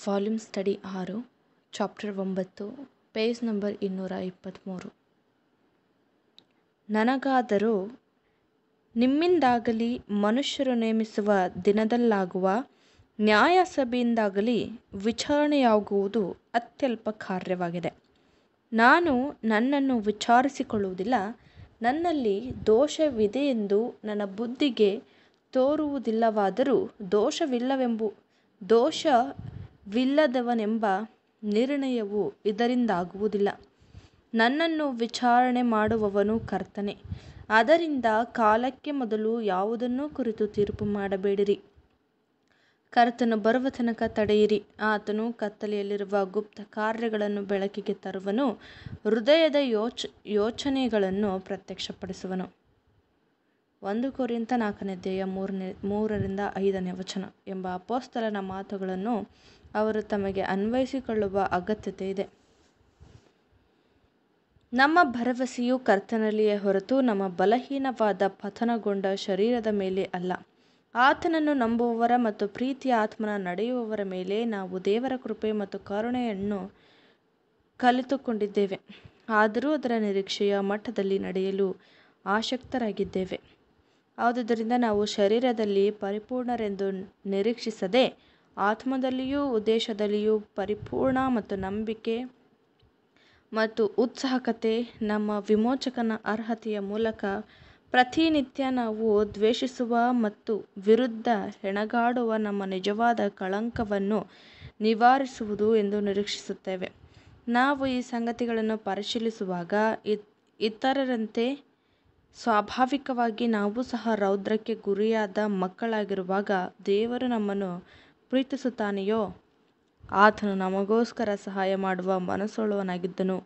volume study ಆರು chapter ಒಂಬತ್ತು page number ಇನ್ನೂರ ಇಪ್ಪತ್ತ್ಮೂರು ನನಗಾದರೋ ನಿಮ್ಮಿಂದಾಗಲಿ ಮನುಷ್ಯರು ನೇಮಿಸುವ ದಿನದಲ್ಲಾಗುವ ನ್ಯಾಯಸಭೆಯಿಂದಾಗಲಿ ವಿಚಾರಣೆಯಾಗುವುದು ಅತ್ಯಲ್ಪ ಕಾರ್ಯವಾಗಿದೆ ನಾನು ನನ್ನನ್ನು ವಿಚಾರಿಸಿಕೊಳ್ಳುವುದಿಲ್ಲ ನನ್ನಲ್ಲಿ ದೋಷವಿದೆಯೆಂದು ನನ್ನ ಬುದ್ಧಿಗೆ ತೋರುವುದಿಲ್ಲವಾದರೂ ದೋಷವಿಲ್ಲವೆಂಬು ದೋಷವಿಲ್ಲದವನೆಂಬ ನಿರ್ಣಯವು ಇದರಿಂದಾಗುವುದಿಲ್ಲ ನನ್ನನ್ನು ವಿಚಾರಣೆ ಮಾಡುವವನು ಕರ್ತನೇ ಆದ್ದರಿಂದ ಕಾಲಕ್ಕೆ ಮೊದಲು ಯಾವುದನ್ನೂ ಕುರಿತು ತೀರ್ಪು ಮಾಡಬೇಡಿರಿ ಕರ್ತನು ಬರುವ ತನಕ ತಡೆಯಿರಿ ಆತನು ಕತ್ತಲೆಯಲ್ಲಿರುವ ಗುಪ್ತ ಕಾರ್ಯಗಳನ್ನು ಬೆಳಕಿಗೆ ತರುವನು ಹೃದಯದ ಯೋಚ ಯೋಚನೆಗಳನ್ನು ಪ್ರತ್ಯಕ್ಷಪಡಿಸುವನು ಒಂದು ಕೊರಿಂತ ನಾಲ್ಕನೇ ಅಧ್ಯಾಯ ಮೂರನೇ ಮೂರರಿಂದ ಐದನೇ ವಚನ ಎಂಬ ಅಪೋಸ್ತಲನ ಮಾತುಗಳನ್ನು ಅವರು ತಮಗೆ ಅನ್ವಯಿಸಿಕೊಳ್ಳುವ ಅಗತ್ಯತೆ ಇದೆ ನಮ್ಮ ಭರವಸೆಯು ಕರ್ತನಲ್ಲಿಯೇ ಹೊರತು ನಮ್ಮ ಬಲಹೀನವಾದ ಪತನಗೊಂಡ ಶರೀರದ ಮೇಲೆ ಅಲ್ಲ ಆತನನ್ನು ನಂಬುವವರ ಮತ್ತು ಪ್ರೀತಿಯ ಆತ್ಮನ ನಡೆಯುವವರ ಮೇಲೆ ನಾವು ದೇವರ ಕೃಪೆ ಮತ್ತು ಕರುಣೆಯನ್ನು ಕಲಿತುಕೊಂಡಿದ್ದೇವೆ ಆದರೂ ಅದರ ನಿರೀಕ್ಷೆಯ ಮಟ್ಟದಲ್ಲಿ ನಡೆಯಲು ಆಸಕ್ತರಾಗಿದ್ದೇವೆ ಆದುದರಿಂದ ನಾವು ಶರೀರದಲ್ಲಿ ಪರಿಪೂರ್ಣರೆಂದು ನಿರೀಕ್ಷಿಸದೆ ಆತ್ಮದಲ್ಲಿಯೂ ಉದ್ದೇಶದಲ್ಲಿಯೂ ಪರಿಪೂರ್ಣ ಮತ್ತು ನಂಬಿಕೆ ಮತ್ತು ಉತ್ಸಾಹಕತೆ ನಮ್ಮ ವಿಮೋಚಕನ ಅರ್ಹತೆಯ ಮೂಲಕ ಪ್ರತಿನಿತ್ಯ ನಾವು ದ್ವೇಷಿಸುವ ಮತ್ತು ವಿರುದ್ಧ ಹೆಣಗಾಡುವ ನಮ್ಮ ನಿಜವಾದ ಕಳಂಕವನ್ನು ನಿವಾರಿಸುವುದು ಎಂದು ನಿರೀಕ್ಷಿಸುತ್ತೇವೆ ನಾವು ಈ ಸಂಗತಿಗಳನ್ನು ಪರಿಶೀಲಿಸುವಾಗ ಇತರರಂತೆ ಸ್ವಾಭಾವಿಕವಾಗಿ ನಾವು ಸಹ ರೌದ್ರಕ್ಕೆ ಗುರಿಯಾದ ಮಕ್ಕಳಾಗಿರುವಾಗ ದೇವರು ನಮ್ಮನ್ನು ಪ್ರೀತಿಸುತ್ತಾನೆಯೋ ಆತನು ನಮಗೋಸ್ಕರ ಸಹಾಯ ಮಾಡುವ ಮನಸ್ಸುಳ್ಳವನಾಗಿದ್ದನು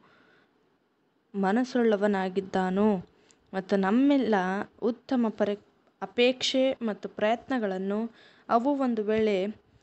ಮನಸ್ಸುಳ್ಳವನಾಗಿದ್ದಾನೋ ಮತ್ತು ನಮ್ಮೆಲ್ಲ ಉತ್ತಮ ಪರಿ ಅಪೇಕ್ಷೆ ಮತ್ತು ಪ್ರಯತ್ನಗಳನ್ನು ಅವು ಒಂದು ವೇಳೆ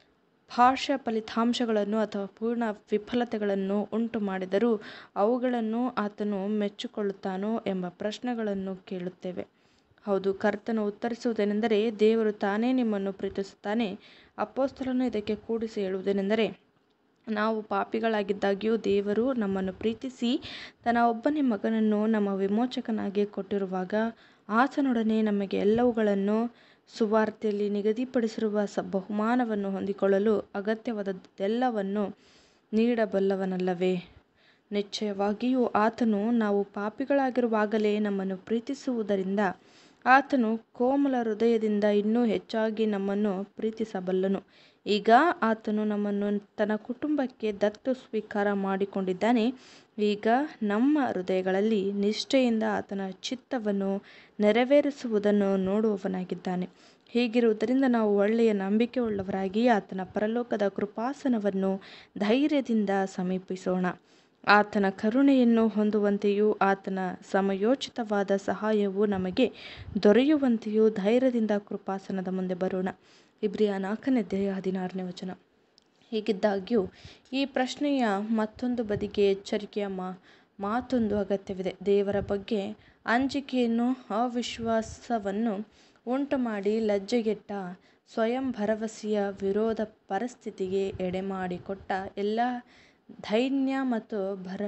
ಭಾಷಾ ಫಲಿತಾಂಶಗಳನ್ನು ಅಥವಾ ಪೂರ್ಣ ವಿಫಲತೆಗಳನ್ನು ಉಂಟು ಮಾಡಿದರೂ ಅವುಗಳನ್ನು ಆತನು ಮೆಚ್ಚಿಕೊಳ್ಳುತ್ತಾನೋ ಎಂಬ ಪ್ರಶ್ನೆಗಳನ್ನು ಕೇಳುತ್ತೇವೆ ಹೌದು ಕರ್ತನು ಉತ್ತರಿಸುವುದೇನೆಂದರೆ ದೇವರು ತಾನೇ ನಿಮ್ಮನ್ನು ಪ್ರೀತಿಸುತ್ತಾನೆ ಅಪೋಸ್ತಲನು ಇದಕ್ಕೆ ಕೂಡಿಸಿ ಹೇಳುವುದೇನೆಂದರೆ ನಾವು ಪಾಪಿಗಳಾಗಿದ್ದಾಗ್ಯೂ ದೇವರು ನಮ್ಮನ್ನು ಪ್ರೀತಿಸಿ ತನ್ನ ಒಬ್ಬನೇ ಮಗನನ್ನು ನಮ್ಮ ವಿಮೋಚಕನಾಗಿ ಕೊಟ್ಟಿರುವಾಗ ಆತನೊಡನೆ ನಮಗೆ ಎಲ್ಲವುಗಳನ್ನು ಸುವಾರ್ತೆಯಲ್ಲಿ ನಿಗದಿಪಡಿಸಿರುವ ಸ ಬಹುಮಾನವನ್ನು ಹೊಂದಿಕೊಳ್ಳಲು ಅಗತ್ಯವಾದದ್ದೆಲ್ಲವನ್ನು ನೀಡಬಲ್ಲವನಲ್ಲವೇ ನಿಶ್ಚಯವಾಗಿಯೂ ಆತನು ನಾವು ಪಾಪಿಗಳಾಗಿರುವಾಗಲೇ ನಮ್ಮನ್ನು ಪ್ರೀತಿಸುವುದರಿಂದ ಆತನು ಕೋಮಲ ಹೃದಯದಿಂದ ಇನ್ನೂ ಹೆಚ್ಚಾಗಿ ನಮ್ಮನ್ನು ಪ್ರೀತಿಸಬಲ್ಲನು ಈಗ ಆತನು ನಮ್ಮನ್ನು ತನ್ನ ಕುಟುಂಬಕ್ಕೆ ದತ್ತು ಸ್ವೀಕಾರ ಮಾಡಿಕೊಂಡಿದ್ದಾನೆ ಈಗ ನಮ್ಮ ಹೃದಯಗಳಲ್ಲಿ ನಿಷ್ಠೆಯಿಂದ ಆತನ ಚಿತ್ತವನ್ನು ನೆರವೇರಿಸುವುದನ್ನು ನೋಡುವವನಾಗಿದ್ದಾನೆ ಹೀಗಿರುವುದರಿಂದ ನಾವು ಒಳ್ಳೆಯ ನಂಬಿಕೆಯುಳ್ಳವರಾಗಿ ಆತನ ಪರಲೋಕದ ಕೃಪಾಸನವನ್ನು ಧೈರ್ಯದಿಂದ ಸಮೀಪಿಸೋಣ ಆತನ ಕರುಣೆಯನ್ನು ಹೊಂದುವಂತೆಯೂ ಆತನ ಸಮಯೋಚಿತವಾದ ಸಹಾಯವು ನಮಗೆ ದೊರೆಯುವಂತೆಯೂ ಧೈರ್ಯದಿಂದ ಕೃಪಾಸನದ ಮುಂದೆ ಬರೋಣ ಇಬ್ರಿಯ ನಾಲ್ಕನೇ ಅಧ್ಯಾಯ ಹದಿನಾರನೇ ವಚನ ಹೀಗಿದ್ದಾಗ್ಯೂ ಈ ಪ್ರಶ್ನೆಯ ಮತ್ತೊಂದು ಬದಿಗೆ ಎಚ್ಚರಿಕೆಯ ಮಾ ಮಾತೊಂದು ಅಗತ್ಯವಿದೆ ದೇವರ ಬಗ್ಗೆ ಅಂಜಿಕೆಯನ್ನು ಅವಿಶ್ವಾಸವನ್ನು ಉಂಟು ಮಾಡಿ ಲಜ್ಜೆಗೆಟ್ಟ ಸ್ವಯಂ ಭರವಸೆಯ ವಿರೋಧ ಪರಿಸ್ಥಿತಿಗೆ ಎಡೆಮಾಡಿಕೊಟ್ಟ ಎಲ್ಲ ದೈನ್ಯ ಮತ್ತು ಭರ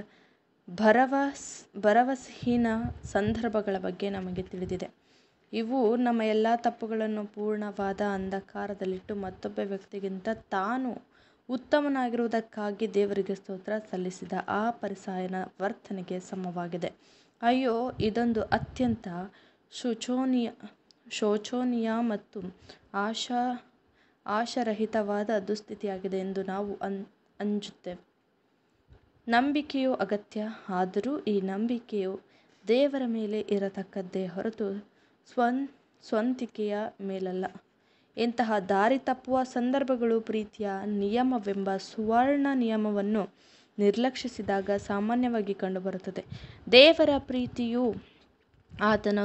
ಭರವಸ್ ಭರವಸೆಹೀನ ಸಂದರ್ಭಗಳ ಬಗ್ಗೆ ನಮಗೆ ತಿಳಿದಿದೆ ಇವು ನಮ್ಮ ಎಲ್ಲ ತಪ್ಪುಗಳನ್ನು ಪೂರ್ಣವಾದ ಅಂಧಕಾರದಲ್ಲಿಟ್ಟು ಮತ್ತೊಬ್ಬ ವ್ಯಕ್ತಿಗಿಂತ ತಾನು ಉತ್ತಮನಾಗಿರುವುದಕ್ಕಾಗಿ ದೇವರಿಗೆ ಸ್ತೋತ್ರ ಸಲ್ಲಿಸಿದ ಆ ಪರಿಸಾಯನ ವರ್ತನೆಗೆ ಸಮವಾಗಿದೆ ಅಯ್ಯೋ ಇದೊಂದು ಅತ್ಯಂತ ಶೋಚನೀಯ ಶೋಚನೀಯ ಮತ್ತು ಆಶಾ ಆಶಾರಹಿತವಾದ ದುಸ್ಥಿತಿಯಾಗಿದೆ ಎಂದು ನಾವು ಅನ್ ಅಂಜುತ್ತೇವೆ ನಂಬಿಕೆಯು ಅಗತ್ಯ ಆದರೂ ಈ ನಂಬಿಕೆಯು ದೇವರ ಮೇಲೆ ಇರತಕ್ಕದ್ದೇ ಹೊರತು ಸ್ವನ್ ಸ್ವಂತಿಕೆಯ ಮೇಲಲ್ಲ ಇಂತಹ ದಾರಿ ತಪ್ಪುವ ಸಂದರ್ಭಗಳು ಪ್ರೀತಿಯ ನಿಯಮವೆಂಬ ಸುವರ್ಣ ನಿಯಮವನ್ನು ನಿರ್ಲಕ್ಷಿಸಿದಾಗ ಸಾಮಾನ್ಯವಾಗಿ ಕಂಡುಬರುತ್ತದೆ ದೇವರ ಪ್ರೀತಿಯು ಆತನ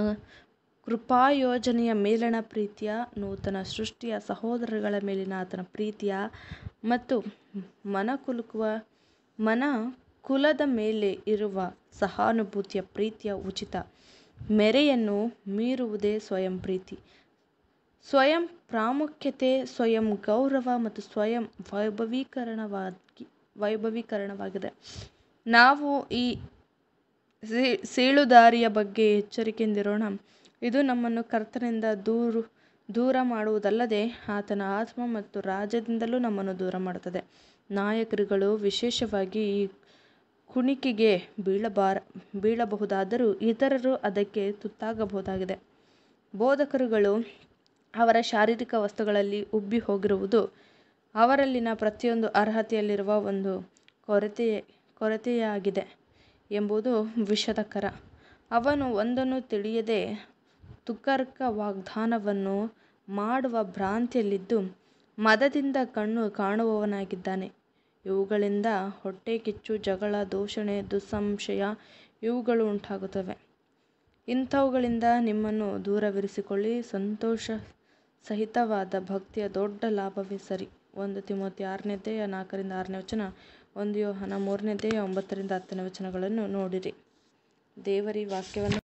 ಕೃಪಾಯೋಜನೆಯ ಮೇಲಣ ಪ್ರೀತಿಯ ನೂತನ ಸೃಷ್ಟಿಯ ಸಹೋದರಗಳ ಮೇಲಿನ ಆತನ ಪ್ರೀತಿಯ ಮತ್ತು ಮನಕುಲುಕುವ ಮನ ಕುಲದ ಮೇಲೆ ಇರುವ ಸಹಾನುಭೂತಿಯ ಪ್ರೀತಿಯ ಉಚಿತ ಮೇರೆಯನ್ನು ಮೀರುವುದೇ ಸ್ವಯಂ ಪ್ರೀತಿ ಸ್ವಯಂ ಪ್ರಾಮುಖ್ಯತೆ ಸ್ವಯಂ ಗೌರವ ಮತ್ತು ಸ್ವಯಂ ವೈಭವೀಕರಣವಾಗಿ ವೈಭವೀಕರಣವಾಗಿದೆ ನಾವು ಈ ಸೀಳುದಾರಿಯ ಬಗ್ಗೆ ಎಚ್ಚರಿಕೆಯಿಂದಿರೋಣ ಇದು ನಮ್ಮನ್ನು ಕರ್ತನಿಂದ ದೂರು ದೂರ ಮಾಡುವುದಲ್ಲದೆ ಆತನ ಆತ್ಮ ಮತ್ತು ರಾಜ್ಯದಿಂದಲೂ ನಮ್ಮನ್ನು ದೂರ ಮಾಡುತ್ತದೆ ನಾಯಕರುಗಳು ವಿಶೇಷವಾಗಿ ಈ ಕುಣಿಕೆಗೆ ಬೀಳಬಾರ ಬೀಳಬಹುದಾದರೂ ಇತರರು ಅದಕ್ಕೆ ತುತ್ತಾಗಬಹುದಾಗಿದೆ ಬೋಧಕರುಗಳು ಅವರ ಶಾರೀರಿಕ ವಸ್ತುಗಳಲ್ಲಿ ಉಬ್ಬಿ ಹೋಗಿರುವುದು ಅವರಲ್ಲಿನ ಪ್ರತಿಯೊಂದು ಅರ್ಹತೆಯಲ್ಲಿರುವ ಒಂದು ಕೊರತೆ ಕೊರತೆಯಾಗಿದೆ ಎಂಬುದು ವಿಷಾದಕರ ಅವನು ಒಂದನ್ನು ತಿಳಿಯದೆ ತುಕರ್ಕ ವಾಗ್ದಾನವನ್ನು ಮಾಡುವ ಭ್ರಾಂತಿಯಲ್ಲಿದ್ದು ಮದದಿಂದ ಕಣ್ಣು ಕಾಣುವವನಾಗಿದ್ದಾನೆ ಇವುಗಳಿಂದ ಹೊಟ್ಟೆಕಿಚ್ಚು ಜಗಳ ದೂಷಣೆ ದುಸ್ಸಂಶಯ ಇವುಗಳು ಉಂಟಾಗುತ್ತವೆ ಇಂಥವುಗಳಿಂದ ನಿಮ್ಮನ್ನು ದೂರವಿರಿಸಿಕೊಳ್ಳಿ ಸಂತೋಷ ಸಹಿತವಾದ ಭಕ್ತಿಯ ದೊಡ್ಡ ಲಾಭವೇ ಸರಿ ಒಂದು ತಿಮೋತಿ ಆರನೇದೆಯ ನಾಲ್ಕರಿಂದ ಆರನೇ ವಚನ ಒಂದು ಯೋಹನ ಮೂರನೇದೆಯ ಒಂಬತ್ತರಿಂದ ಹತ್ತನೇ ವಚನಗಳನ್ನು ನೋಡಿರಿ ದೇವರಿ ವಾಕ್ಯವನ್ನು